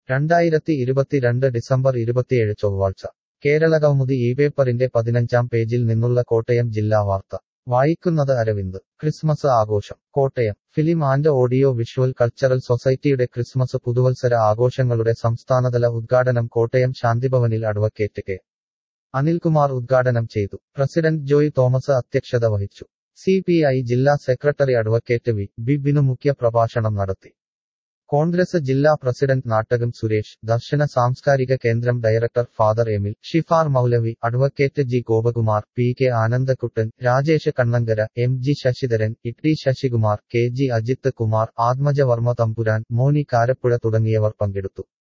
രണ്ടായിരത്തി ഇരുപത്തിരണ്ട് ഡിസംബർ ഇരുപത്തിയേഴ് ചൊവ്വാഴ്ച കേരളകൗമുദി ഈ പേപ്പറിന്റെ പതിനഞ്ചാം പേജിൽ നിന്നുള്ള കോട്ടയം ജില്ലാ വാർത്ത വായിക്കുന്നത് അരവിന്ദ് ക്രിസ്മസ് ആഘോഷം Kottayam film and audio visual cultural സൊസൈറ്റിയുടെ ക്രിസ്മസ് പുതുവത്സര ആഘോഷങ്ങളുടെ സംസ്ഥാനതല ഉദ്ഘാടനം കോട്ടയം ശാന്തിഭവനിൽ അഡ്വക്കേറ്റ് കെ അനിൽകുമാർ ഉദ്ഘാടനം ചെയ്തു പ്രസിഡന്റ് ജോയ് തോമസ് അധ്യക്ഷത വഹിച്ചു സി പി ഐ ജില്ലാ secretary advocate V B Binu മുഖ്യ പ്രഭാഷണം നടത്തി കോൺഗ്രസ് ജില്ലാ പ്രസിഡന്റ് നാട്ടകം സുരേഷ് ദർശന സാംസ്കാരിക കേന്ദ്രം ഡയറക്ടർ ഫാദർ എമിൽ ഷിഫാർ മൗലവി advocate G Gopakumar P K Anandakuttan Rajesh Kannankara M G Sasidharan Itty Sasikumar K G Ajith Kumar Athmaja Varma Thampuran Moni Karapuzha തുടങ്ങിയവർ പങ്കെടുത്തു